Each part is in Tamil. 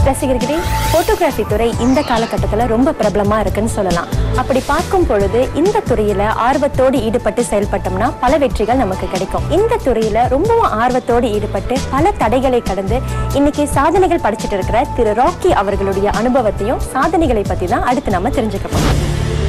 ரசிகர்களே போட்டோகிராஃபி துறை இந்த காலகட்டத்தில் ரொம்ப பிரபலமா இருக்குன்னு சொல்லலாம் அப்படி பார்க்கும் பொழுது இந்த துறையில ஆர்வத்தோடு ஈடுபட்டு செயல்பட்டோம்னா பல வெற்றிகள் நமக்கு கிடைக்கும் இந்த துறையில ரொம்பவும் ஆர்வத்தோடு ஈடுபட்டு பல தடைகளை கடந்து இன்னைக்கு சாதனைகள் படிச்சிட்டு இருக்கிற திரு ராக்கி அவர்களுடைய அனுபவத்தையும் சாதனைகளை பத்தி தான் அடுத்து நம்ம தெரிஞ்சுக்க போறோம்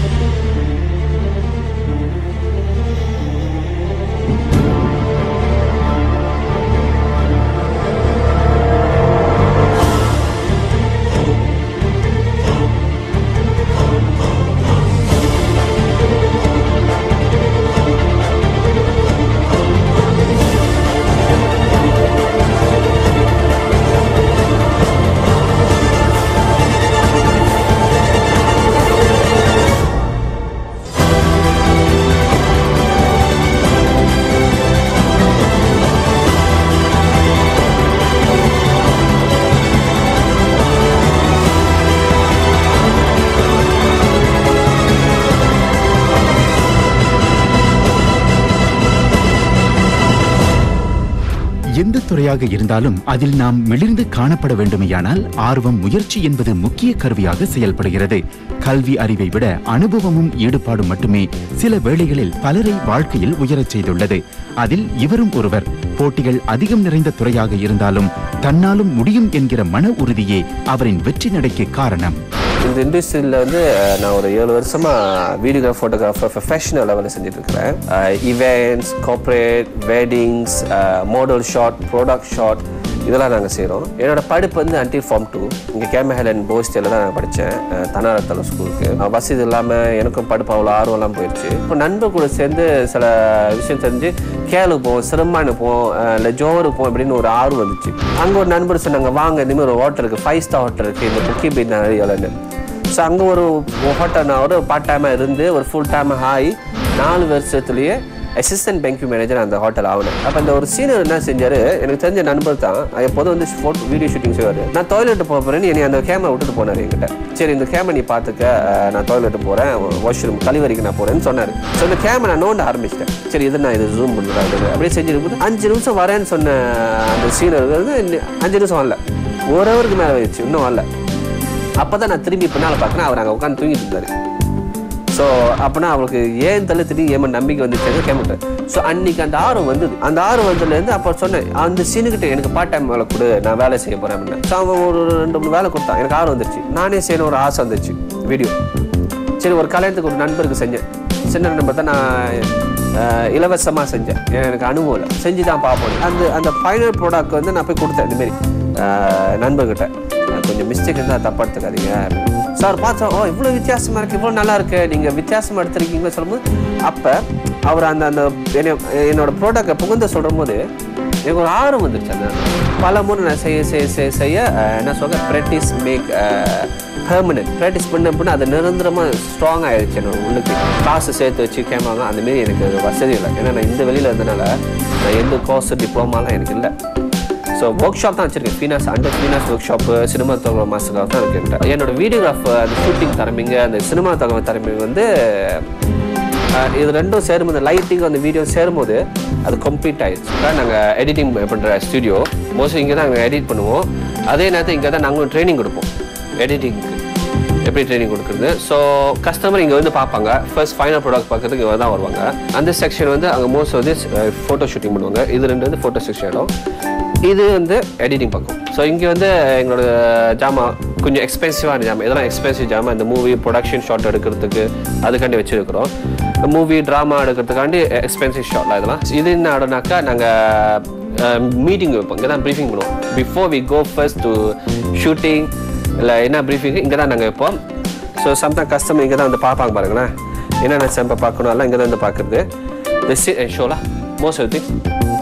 எந்த துறையாக இருந்தாலும் அதில் நாம் மிளிர்ந்து காணப்பட வேண்டுமேயானால் ஆர்வம் முயற்சி என்பது முக்கிய கருவியாக செயல்படுகிறது கல்வி அறிவை விட அனுபவமும் ஈடுபாடும் மட்டுமே சில வேளைகளில் பலரை வாழ்க்கையில் உயரச் செய்துள்ளது அதில் இவரும் ஒருவர் போட்டிகள் அதிகம் நிறைந்த துறையாக இருந்தாலும் தன்னாலும் முடியும் என்கிற மன உறுதியே அவரின் வெற்றி நடைக்கு காரணம் இந்த இண்டஸ்ட்ரியில் வந்து அஹ், நான் ஒரு ஏழு வருஷமா வீடியோகிராஃப் ஃபோட்டோகிராஃபர் ப்ரொஃபஷனல் லெவலில் செஞ்சுட்டு இருக்கிறேன் events corporate weddings model shot product shot இதெல்லாம் நாங்கள் செய்கிறோம் என்னோட படிப்பு வந்து அன்டில் ஃபார்ம் டூ இங்கே கேமஹெலன் போஸ்டியில் தான் நான் படித்தேன் தனாரத்தல ஸ்கூலுக்கு நான் வசதி இல்லாமல் எனக்கும் படிப்பு அவ்வளோ ஆர்வம்லாம் போயிடுச்சு இப்போ நண்பர் கூட சேர்ந்து சில விஷயம் தெரிஞ்சு கேளுக்கு போவோம் சிரமானு போவோம் இல்லை ஜோருக்கு போவோம் அப்படின்னு ஒரு ஆர்வம் வந்துச்சு அங்கே ஒரு நண்பர் சொன்னாங்க வாங்க இந்த மாதிரி ஒரு ஹோட்டல் இருக்குது ஃபைவ் ஸ்டார் ஹோட்டல் இருக்குது இந்த புக்கி பீட் நிறைய ஸோ அங்கே ஒரு ஹோட்டல் நான் ஒரு பார்ட் டைமாக இருந்து ஒரு ஃபுல் டைமாக ஆகி நாலு வருஷத்துலேயே அசிஸ்டன்ட் பேங்க் மேனேஜர் அந்த ஹோட்டல் ஆகணும் அப்போ அந்த ஒரு சீனியர் என்ன செஞ்சார் எனக்கு தெரிஞ்ச நண்பர் தான் எப்போதும் வந்து ஃபோட்டோ வீடியோ ஷூட்டிங் செய்வார் நான் டாய்லெட் போக போகிறேன்னு என்னை அந்த கேமரா விட்டுட்டு போனார் என்கிட்ட சரி இந்த கேமரா நீ பார்த்துக்க அஹ், நான் டாய்லெட் போகிறேன் வாஷ்ரூம் கழிவறைக்கு நான் போகிறேன்னு சொன்னார் ஸோ இந்த கேமரா நான் நோண்ட ஆரம்பிச்சிட்டேன் சரி இது நான் இது ஜூம் பண்ணுறேன் அப்படியே செஞ்சுட்டு அஞ்சு நிமிஷம் வரேன்னு சொன்ன அந்த சீனியர் வந்து இன்னும் அஞ்சு நிமிஷம் வரல ஒரு ஹவருக்கு மேலே ஆயிடுச்சு இன்னும் வரல அப்போ தான் நான் திரும்பி பின்னால் பார்க்கணும் அவர் அங்கே உட்காந்து தூங்கிட்டு இருந்தார் ஸோ அப்போனா அவளுக்கு ஏன் தள்ளி திடீர் ஏன் நம்பிக்கை வந்துச்சு கேமட்டேன் ஸோ அன்னைக்கு அந்த ஆர்வம் வந்தது அந்த ஆர்வம் வந்ததுலேருந்து அப்போ சொன்னேன் அந்த சீனுக்கிட்ட எனக்கு பார்ட் டைம் வேலை கொடு நான் வேலை செய்ய போகிறேன் அப்படின்னு ஸோ அவன் ஒரு ரெண்டு மூணு வேலை கொடுத்தான் எனக்கு ஆர்வம் வந்துச்சு நானே செய்யணும் ஒரு ஆசை வந்துச்சு வீடியோ சரி ஒரு கல்யாணத்துக்கு ஒரு நண்பருக்கு செஞ்சேன் சின்ன நண்பர் தான் நான் இலவசமாக செஞ்சேன் ஏன்னா எனக்கு அனுபவம் இல்லை செஞ்சு தான் பார்ப்போம் அந்த அந்த ஃபைனல் ப்ராடக்ட் வந்து நான் போய் கொடுத்தேன் இந்தமாரி நண்பர்கிட்ட அஹ் கொஞ்சம் மிஸ்டேக் இருந்தால் தப்பா எடுத்துக்காதீங்க சார் பார்த்தோம் ஓ இவ்வளோ வித்தியாசமாக இருக்குது இவ்வளோ நல்லா இருக்கு நீங்கள் வித்தியாசமாக எடுத்துருக்கீங்கன்னு சொல்லும்போது அப்போ அவர் அந்த அந்த என்னை என்னோட ப்ராடக்டை புகுந்த சொல்லும் போது எனக்கு ஒரு ஆர்வம் வந்துருச்சு அந்த பல முறை நான் செய்ய செய்ய செய்ய செய்ய அஹ், என்ன சொல்ல ப்ராக்டிஸ் மேக் பெர்மனன்ட் ப்ராக்டிஸ் பண்ண பண்ண அது நிரந்தரமாக ஸ்ட்ராங் ஆயிடுச்சு என்னோட உள்ளுக்கு காசு சேர்த்து வச்சு கேமாங்க அந்த மாரி எனக்கு அது வசதி இல்லை ஏன்னா நான் இந்த வெளியில் இருந்தனால நான் எந்த கோர்ஸ் டிப்ளமாலாம் எனக்கு இல்லை ஸோ ஒர்க் ஷாப் தான் வச்சிருக்கேன் ஃபீனாஸ் அண்டர் ஃபீனாஸ் ஒர்க் ஷாப்பு சினிமா தகவல் மாஸ்டராக தான் இருக்கு என்னோட வீடியோகிராஃப் அந்த ஷூட்டிங் திறமைங்க அந்த சினிமா தகவல் திறமை வந்து அஹ், இது ரெண்டும் சேரும்போது லைட்டிங் அந்த வீடியோ சேரும்போது அது கம்ப்ளீட் ஆயிடுச்சு நாங்கள் எடிட்டிங் பண்ணுற ஸ்டுடியோ மோஸ்ட்லி இங்கே தான் நாங்கள் எடிட் பண்ணுவோம் அதே நேரத்தில் இங்கே தான் நாங்களும் ட்ரைனிங் கொடுப்போம் எடிட்டிங்க்கு எப்படி ட்ரைனிங் கொடுக்குறது ஸோ கஸ்டமர் இங்கே வந்து பார்ப்பாங்க ஃபர்ஸ்ட் ஃபைனல் ப்ராடக்ட் பார்க்கறதுக்கு இங்கே தான் வருவாங்க அந்த செக்ஷன் வந்து அங்கே மோஸ்ட் வந்து ஃபோட்டோ ஷூட்டிங் பண்ணுவாங்க இது ரெண்டு வந்து ஃபோட்டோ செக்ஷன் இடம் இது வந்து எடிட்டிங் பக்கம் ஸோ இங்கே வந்து எங்களோட ஜாமா கொஞ்சம் எக்ஸ்பென்சிவான ஜாமா இதெல்லாம் எக்ஸ்பென்சிவ் ஜாமா இந்த மூவி ப்ரொடக்ஷன் ஷாட் எடுக்கிறதுக்கு அதுக்காண்டி வச்சுருக்கிறோம் மூவி ட்ராமா எடுக்கிறதுக்காண்டி எக்ஸ்பென்சிவ் ஷாட்லாம் இதெல்லாம் இது என்ன இடம்னாக்கா நாங்கள் மீட்டிங் வைப்போம் இங்கே தான் ப்ரீஃபிங் பண்ணுவோம் before we go first to shooting இல்லை என்ன ப்ரீஃபிங் இங்கே தான் நாங்கள் வைப்போம் ஸோ சம்டைம் கஸ்டமர் இங்கே தான் வந்து பார்ப்பாங்க பாருங்களேன் என்னென்ன சாம்பிள் பார்க்கணும் எல்லாம் இங்கே தான் வந்து பார்க்குறது திஸ் ஷோலா மோஸ்ட் ஆஃப் திங்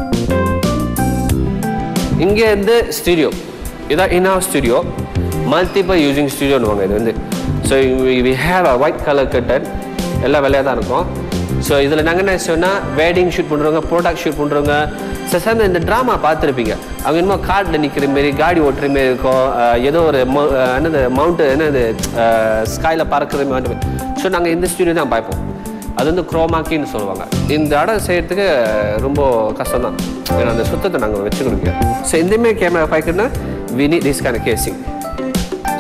இங்கே இருந்து ஸ்டுடியோ இதான் in house studio multiple using ஸ்டுடியோன்னு இது வந்து so we have a white colour curtain எல்லாம் வெள்ளையாக தான் இருக்கும் ஸோ இதில் நாங்கள் என்ன சொன்னால் வெட்டிங் ஷூட் பண்ணுறவங்க ப்ரோடக்ட் ஷூட் பண்ணுறவங்க சில சமயம் இந்த ட்ராமா பார்த்துருப்பீங்க அவங்க என்னமோ காட்டில் நிற்கிற மாரி காடி ஓட்டுற மாரி இருக்கும் அஹ் ஏதோ ஒரு மௌ- அஹ் என்னது மவுண்ட்டு என்னது ஸ்கையில் பறக்கிற மாதிரி ஸோ நாங்கள் இந்த ஸ்டுடியோ தான் பார்ப்போம் அது வந்து குரோமாக்கின்னு சொல்லுவாங்க இந்த இடம் செய்யறதுக்கு ரொம்ப கஷ்டம் தான் ஏன்னா அந்த சுத்தத்தை நாங்கள் வச்சுக்கணுங்க ஸோ இந்தமாரி கேமரா பார்க்கணும்னா we need this kind of casing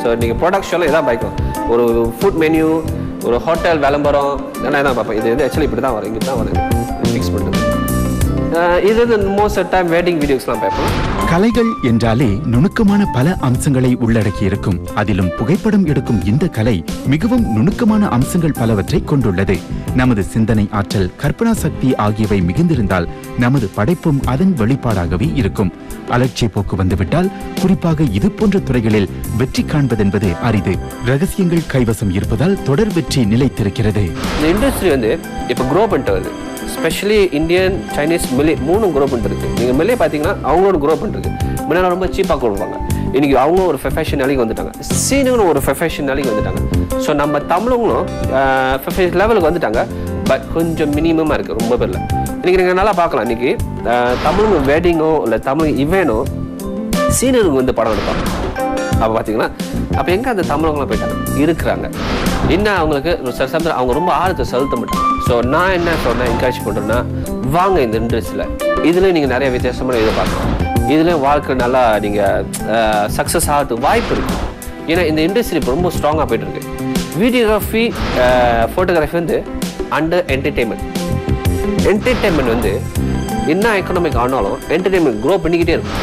so நீங்கள் ப்ராடக்ட் ஷோவில் இதான் பார்க்கும் ஒரு ஃபுட் மெனு ஒரு ஹோட்டல் விளம்பரம் நான் இதான் பார்ப்பேன் இது வந்து ஆக்சுவலி இப்படி தான் வரும் இங்கே தான் வரும் ஃபிக்ஸ் பண்ணுறது அஹ் இது வந்து மோஸ்ட் டைம் வெட்டிங் வீடியோஸ்லாம் பார்ப்போம் கலைகள் என்றாலே நுணுக்கமான பல அம்சங்களை உள்ளடக்கி இருக்கும் அதிலும் புகைப்படம் எடுக்கும் இந்த கலை மிகவும் நுணுக்கமான அம்சங்கள் பலவற்றை கொண்டுள்ளது நமது சிந்தனை ஆற்றல் கற்பனா சக்தி ஆகியவை மிகுந்திருந்தால் நமது படைப்பும் அதன் வெளிப்பாடாகவே இருக்கும் அலட்சிய போக்கு வந்துவிட்டால் குறிப்பாக இது போன்ற துறைகளில் வெற்றி காண்பதென்பது அரிது ரகசியங்கள் கைவசம் இருப்பதால் தொடர் வெற்றி நிலைத்திருக்கிறது இந்த இண்டஸ்ட்ரி வந்து இப்போ க்ரோ பண்ணிட்டு வருது ஸ்பெஷலி இந்தியன் சைனீஸ் மில்லே மூணும் க்ரோ பண்ணிட்டு இருக்கு நீங்கள் மில்லே பார்த்தீங்கன்னா அவங்களோட க்ரோ பண்ணிருக்கு முன்னாடி ரொம்ப சீப்பாக கொடுப்பாங்க இன்னைக்கு அவங்க ஒரு ஃபெஃபேஷன் நிலைக்கு வந்துட்டாங்க சீனுங்களும் ஒரு ஃபெஃபேஷன் நிலைக்கு வந்துட்டாங்க ஸோ நம்ம தமிழுங்களும் ஃபெஃபேஷன் லெவலுக்கு வந்துட்டாங்க பட் கொஞ்சம் மினிமமாக இருக்குது ரொம்ப பேரில் இன்னைக்கு நீங்கள் நல்லா பார்க்கலாம் இன்னைக்கு அஹ், தமிழுங்க வெட்டிங்கோ இல்லை தமிழ் இவனோ சீனியருக்கு வந்து படம் எடுப்பாங்க அப்போ பார்த்தீங்கன்னா அப்போ எங்கே அந்த தமிழவங்களாம் போயிட்டாங்க இருக்கிறாங்க என்ன அவங்களுக்கு ஒரு சில சமயம் அவங்க ரொம்ப ஆழத்தை செலுத்த மாட்டாங்க ஸோ நான் என்ன சொன்னேன் என்கரேஜ் பண்ணுறேன்னா வாங்க இந்த இண்டஸ்ட்ரியில் இதுலேயும் நீங்கள் நிறைய வித்தியாசமான இதை பார்க்கலாம் இதுலேயும் வாழ்க்கை நல்லா நீங்கள் சக்ஸஸ் ஆகிறதுக்கு வாய்ப்பு இருக்குது ஏன்னா இந்த இண்டஸ்ட்ரி இப்போ ரொம்ப ஸ்ட்ராங்காக போயிட்டு இருக்கு வீடியோகிராஃபி ஃபோட்டோகிராஃபி வந்து அண்டர் என்டர்டெயின்மெண்ட் என்டர்டெயின்மெண்ட் வந்து என்ன எக்கனாமிக் ஆனாலும் என்டர்டெயின்மெண்ட் க்ரோ பண்ணிக்கிட்டே இருக்கும்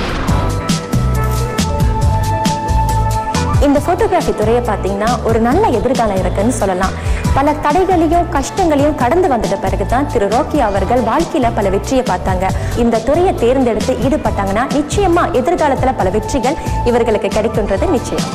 இந்த போட்டோகிராஃபி துறையை பார்த்தீங்கன்னா ஒரு நல்ல எதிர்காலம் இருக்குன்னு சொல்லலாம் பல தடைகளையும் கஷ்டங்களையும் கடந்து வந்துட்ட பிறகுதான் திரு ரோக்கி அவர்கள் வாழ்க்கையில பல வெற்றியை பார்த்தாங்க இந்த துறையை தேர்ந்தெடுத்து ஈடுபட்டாங்கன்னா நிச்சயமா எதிர்காலத்துல பல வெற்றிகள் இவர்களுக்கு கிடைக்குன்றது நிச்சயம்